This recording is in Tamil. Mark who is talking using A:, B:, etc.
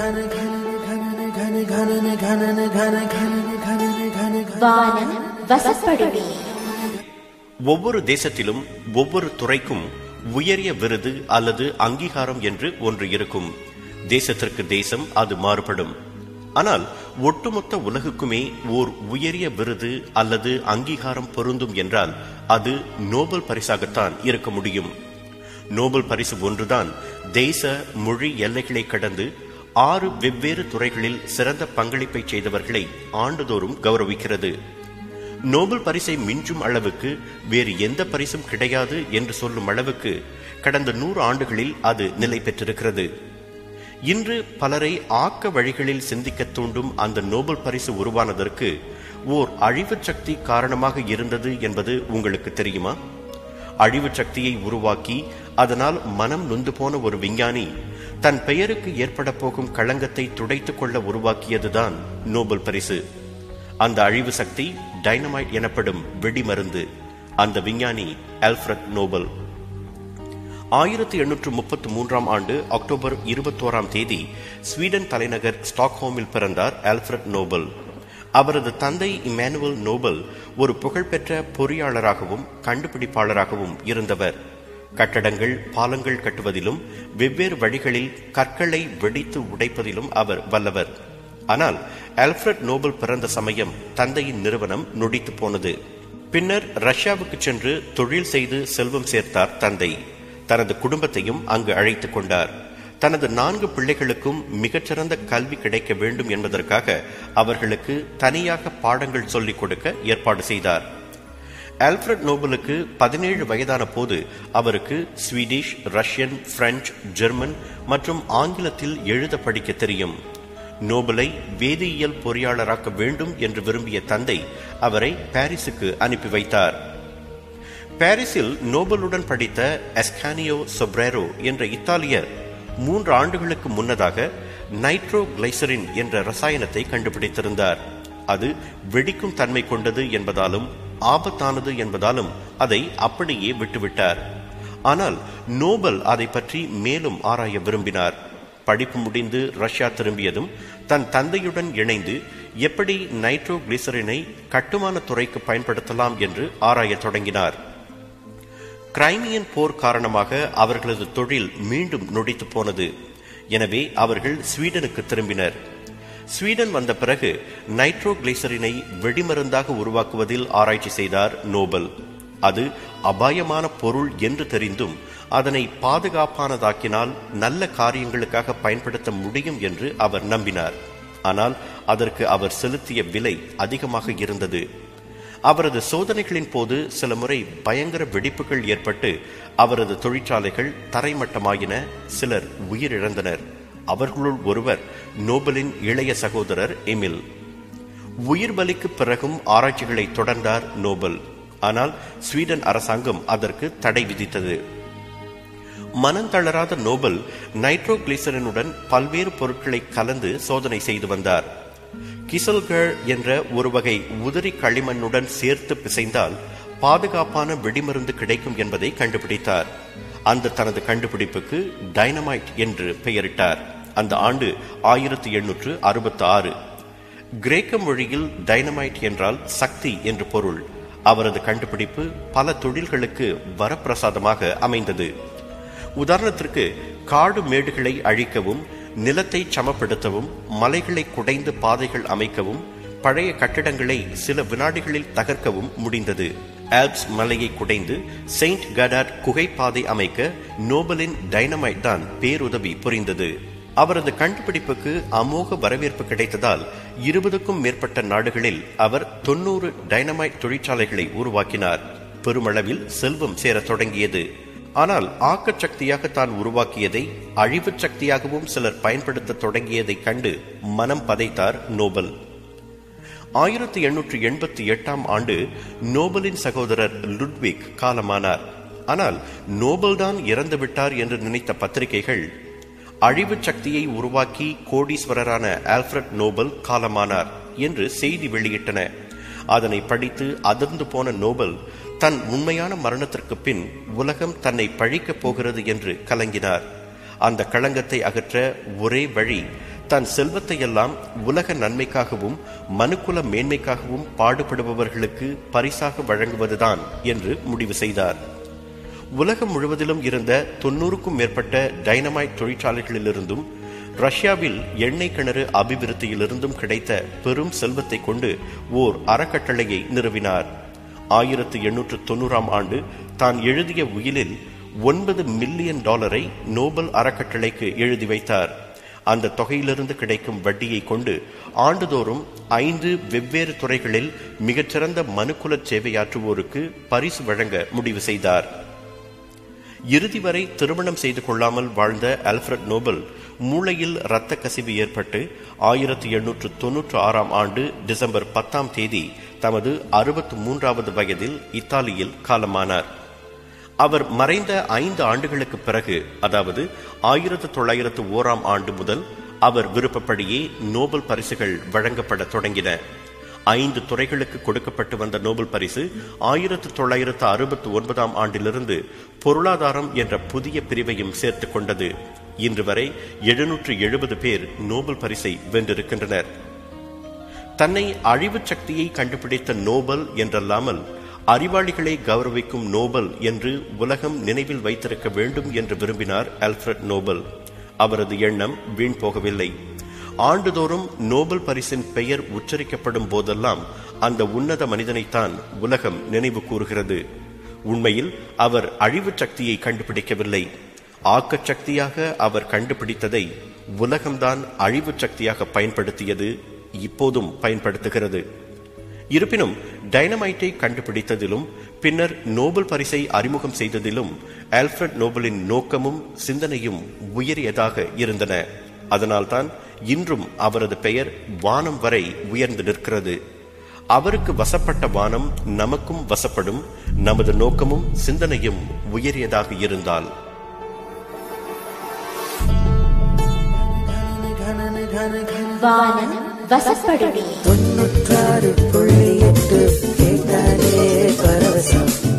A: வானம் வசப்படுமே
B: ஒவ்வொரு தேசத்திலும் ஒவ்வொரு துறைக்கும் உயரிய விருது அல்லது அங்கீகாரம் என்று ஒன்று இருக்கும் தேசத்திற்கு தேசம் அது மாறுபடும் ஆனால் ஒட்டுமொத்த உலகுக்குமே ஓர் உயரிய விருது அல்லது அங்கீகாரம் பொருந்தும் என்றால் அது நோபல் பரிசாகத்தான் இருக்க முடியும் நோபல் பரிசு ஒன்றுதான் தேச மொழி எல்லைகளை கடந்து ஆறு வெவ்வேறு துறைகளில் சிறந்த பங்களிப்பை செய்தவர்களை ஆண்டுதோறும் கௌரவிக்கிறது நோபல் பரிசை மிஞ்சும் அளவுக்கு வேறு எந்த பரிசும் கிடையாது என்று சொல்லும் அளவுக்கு கடந்த நூறு ஆண்டுகளில் அது நிலை பெற்றிருக்கிறது இன்று பலரை ஆக்க வழிகளில் சிந்திக்க தூண்டும் அந்த நோபல் பரிசு உருவானதற்கு ஓர் அழிவு சக்தி காரணமாக இருந்தது என்பது உங்களுக்கு தெரியுமா அழிவு சக்தியை உருவாக்கி அதனால் மனம் நொந்து போன ஒரு விஞ்ஞானி தன் பெயருக்கு ஏற்பட போகும் களங்கத்தை துடைத்துக் கொள்ள உருவாக்கியதுதான் நோபல் பரிசு அந்த அழிவு சக்தி டைனமைட் எனப்படும் வெடிமருந்து அந்த விஞ்ஞானி ஆல்ஃபிரட் நோபல் ஆயிரத்தி எண்ணூற்று முப்பத்தி மூன்றாம் ஆண்டு அக்டோபர் இருபத்தோராம் தேதி ஸ்வீடன் தலைநகர் ஸ்டாக்ஹோமில் பிறந்தார் ஆல்ஃபிரட் நோபல் அவரது தந்தை இமானுவல் நோபல் ஒரு புகழ்பெற்ற பொறியாளராகவும் கண்டுபிடிப்பாளராகவும் இருந்தவர் கட்டடங்கள் பாலங்கள் கட்டுவதிலும் வெவ்வேறு வழிகளில் கற்களை வெடித்து உடைப்பதிலும் அவர் வல்லவர் ஆனால் ஆல்ஃபிரட் நோபல் பிறந்த சமயம் தந்தையின் நிறுவனம் நொடித்து போனது பின்னர் ரஷ்யாவுக்கு சென்று தொழில் செய்து செல்வம் சேர்த்தார் தந்தை தனது குடும்பத்தையும் அங்கு அழைத்துக் கொண்டார் தனது நான்கு பிள்ளைகளுக்கும் மிகச்சிறந்த கல்வி கிடைக்க வேண்டும் என்பதற்காக அவர்களுக்கு தனியாக பாடங்கள் சொல்லிக் கொடுக்க ஏற்பாடு செய்தார் ஆல்ஃபிரட் நோபலுக்கு பதினேழு வயதான போது அவருக்கு ஸ்வீடிஷ் ரஷ்யன் பிரெஞ்சு ஜெர்மன் மற்றும் ஆங்கிலத்தில் எழுத படிக்க தெரியும் நோபலை வேதியியல் பொறியாளராக்க வேண்டும் என்று விரும்பிய தந்தை அவரை பாரிஸுக்கு அனுப்பி வைத்தார் பாரிஸில் நோபலுடன் படித்த எஸ்கானியோ சொப்ரேரோ என்ற இத்தாலியர் மூன்று ஆண்டுகளுக்கு முன்னதாக நைட்ரோ கிளைசரின் என்ற ரசாயனத்தை கண்டுபிடித்திருந்தார் அது வெடிக்கும் தன்மை கொண்டது என்பதாலும் ஆபத்தானது என்பதாலும் அதை அப்படியே விட்டுவிட்டார் ஆனால் நோபல் அதை பற்றி மேலும் ஆராய விரும்பினார் படிப்பு முடிந்து ரஷ்யா திரும்பியதும் தன் தந்தையுடன் இணைந்து எப்படி நைட்ரோ கிளிசரினை கட்டுமான துறைக்கு பயன்படுத்தலாம் என்று ஆராயத் தொடங்கினார் கிரைமியன் போர் காரணமாக அவர்களது தொழில் மீண்டும் நொடித்து போனது எனவே அவர்கள் ஸ்வீடனுக்கு திரும்பினர் ஸ்வீடன் வந்த பிறகு நைட்ரோ கிளைசரினை வெடிமருந்தாக உருவாக்குவதில் ஆராய்ச்சி செய்தார் நோபல் அது அபாயமான பொருள் என்று தெரிந்தும் அதனை பாதுகாப்பானதாக்கினால் நல்ல காரியங்களுக்காக பயன்படுத்த முடியும் என்று அவர் நம்பினார் ஆனால் அதற்கு அவர் செலுத்திய விலை அதிகமாக இருந்தது அவரது சோதனைகளின் போது சில முறை பயங்கர வெடிப்புகள் ஏற்பட்டு அவரது தொழிற்சாலைகள் தரைமட்டமாயின சிலர் உயிரிழந்தனர் அவர்களுள் ஒருவர் நோபலின் இளைய சகோதரர் எமில் உயிர் பலிக்கு பிறகும் ஆராய்ச்சிகளை தொடர்ந்தார் நோபல் ஆனால் ஸ்வீடன் அரசாங்கம் அதற்கு தடை விதித்தது மனம் தளராத நோபல் நைட்ரோ கிளிசரனுடன் பல்வேறு பொருட்களை கலந்து சோதனை செய்து வந்தார் கிசல்கர் என்ற ஒரு வகை உதிரி களிமண்ணுடன் சேர்த்து பிசைந்தால் பாதுகாப்பான வெடிமருந்து கிடைக்கும் என்பதை கண்டுபிடித்தார் அந்த தனது கண்டுபிடிப்புக்கு டைனமைட் என்று பெயரிட்டார் அந்த ஆண்டு ஆயிரத்தி எண்ணூற்று அறுபத்தி ஆறு கிரேக்க மொழியில் டைனமைட் என்றால் சக்தி என்று பொருள் அவரது கண்டுபிடிப்பு பல தொழில்களுக்கு வரப்பிரசாதமாக அமைந்தது உதாரணத்திற்கு காடு மேடுகளை அழிக்கவும் நிலத்தை சமப்படுத்தவும் மலைகளை குடைந்து பாதைகள் அமைக்கவும் பழைய கட்டிடங்களை சில வினாடிகளில் தகர்க்கவும் முடிந்தது ஆல்ப்ஸ் மலையை குடைந்து செயின்ட் கடாட் குகை பாதை அமைக்க நோபலின் டைனமைட் தான் பேருதவி புரிந்தது அவரது கண்டுபிடிப்புக்கு அமோக வரவேற்பு கிடைத்ததால் இருபதுக்கும் மேற்பட்ட நாடுகளில் அவர் தொன்னூறு டைனமைட் தொழிற்சாலைகளை உருவாக்கினார் பெருமளவில் செல்வம் சேரத் தொடங்கியது ஆனால் ஆக்கச் சக்தியாக தான் உருவாக்கியதை அழிவுச் சக்தியாகவும் சிலர் பயன்படுத்த தொடங்கியதைக் கண்டு மனம் பதைத்தார் நோபல் ஆயிரத்தி எண்ணூற்று எண்பத்தி எட்டாம் ஆண்டு நோபலின் சகோதரர் லுட்விக் காலமானார் ஆனால் நோபல் தான் இறந்து விட்டார் என்று நினைத்த பத்திரிகைகள் அழிவு சக்தியை உருவாக்கி கோடீஸ்வரரான ஆல்ஃபிரட் நோபல் காலமானார் என்று செய்தி வெளியிட்டன அதனை படித்து அதிர்ந்து போன நோபல் தன் உண்மையான மரணத்திற்கு பின் உலகம் தன்னை பழிக்கப் போகிறது என்று கலங்கினார் அந்த களங்கத்தை அகற்ற ஒரே வழி தன் செல்வத்தையெல்லாம் உலக நன்மைக்காகவும் மனுக்குல மேன்மைக்காகவும் பாடுபடுபவர்களுக்கு பரிசாக வழங்குவதுதான் என்று முடிவு செய்தார் உலகம் முழுவதிலும் இருந்த தொன்னூறுக்கும் மேற்பட்ட டைனமைட் தொழிற்சாலைகளிலிருந்தும் ரஷ்யாவில் எண்ணெய் கிணறு அபிவிருத்தியிலிருந்தும் கிடைத்த பெரும் செல்வத்தை கொண்டு ஓர் அறக்கட்டளையை நிறுவினார் ஆயிரத்து எண்ணூற்று தொண்ணூறாம் ஆண்டு தான் எழுதிய உயிலில் ஒன்பது மில்லியன் டாலரை நோபல் அறக்கட்டளைக்கு எழுதி வைத்தார் அந்த தொகையிலிருந்து கிடைக்கும் வட்டியை கொண்டு ஆண்டுதோறும் ஐந்து வெவ்வேறு துறைகளில் மிகச்சிறந்த மனுக்குல சேவையாற்றுவோருக்கு பரிசு வழங்க முடிவு செய்தார் இறுதி வரை திருமணம் செய்து கொள்ளாமல் வாழ்ந்த ஆல்ஃபிரட் நோபல் மூளையில் இரத்த கசிவு ஏற்பட்டு ஆயிரத்தி எண்ணூற்று தொன்னூற்று ஆறாம் ஆண்டு டிசம்பர் பத்தாம் தேதி தமது அறுபத்து மூன்றாவது வயதில் இத்தாலியில் காலமானார் அவர் மறைந்த ஐந்து ஆண்டுகளுக்கு பிறகு அதாவது ஆயிரத்து தொள்ளாயிரத்து ஓராம் ஆண்டு முதல் அவர் விருப்பப்படியே நோபல் பரிசுகள் வழங்கப்பட தொடங்கின ஐந்து துறைகளுக்கு கொடுக்கப்பட்டு வந்த நோபல் பரிசு ஆயிரத்து தொள்ளாயிரத்து அறுபத்தி ஒன்பதாம் ஆண்டிலிருந்து பொருளாதாரம் என்ற புதிய பிரிவையும் சேர்த்துக் கொண்டது இன்று வரை எழுநூற்று எழுபது பேர் நோபல் பரிசை வென்றிருக்கின்றனர் தன்னை அழிவு சக்தியை கண்டுபிடித்த நோபல் என்றல்லாமல் அறிவாளிகளை கௌரவிக்கும் நோபல் என்று உலகம் நினைவில் வைத்திருக்க வேண்டும் என்று விரும்பினார் ஆல்ஃபிரட் நோபல் அவரது எண்ணம் வீண் போகவில்லை ஆண்டுதோறும் நோபல் பரிசின் பெயர் உச்சரிக்கப்படும் போதெல்லாம் அந்த உன்னத மனிதனைத்தான் உலகம் நினைவு கூறுகிறது உண்மையில் அவர் அழிவு சக்தியை கண்டுபிடிக்கவில்லை ஆக்க சக்தியாக அவர் கண்டுபிடித்ததை உலகம்தான் அழிவு சக்தியாக பயன்படுத்தியது இப்போதும் பயன்படுத்துகிறது இருப்பினும் டைனமைட்டை கண்டுபிடித்ததிலும் பின்னர் நோபல் பரிசை அறிமுகம் செய்ததிலும் ஆல்ஃபிரட் நோபலின் நோக்கமும் சிந்தனையும் உயரியதாக இருந்தன அதனால்தான் இன்றும் அவரது பெயர் வானம் வரை உயர்ந்து நிற்கிறது அவருக்கு வசப்பட்ட வானம் நமக்கும் வசப்படும் நமது நோக்கமும் சிந்தனையும் உயரியதாக இருந்தால்
A: வானம் வசப்படுமே
C: தொண்ணூற்றாறு புள்ளி எட்டு கேட்டாலே பரவசம்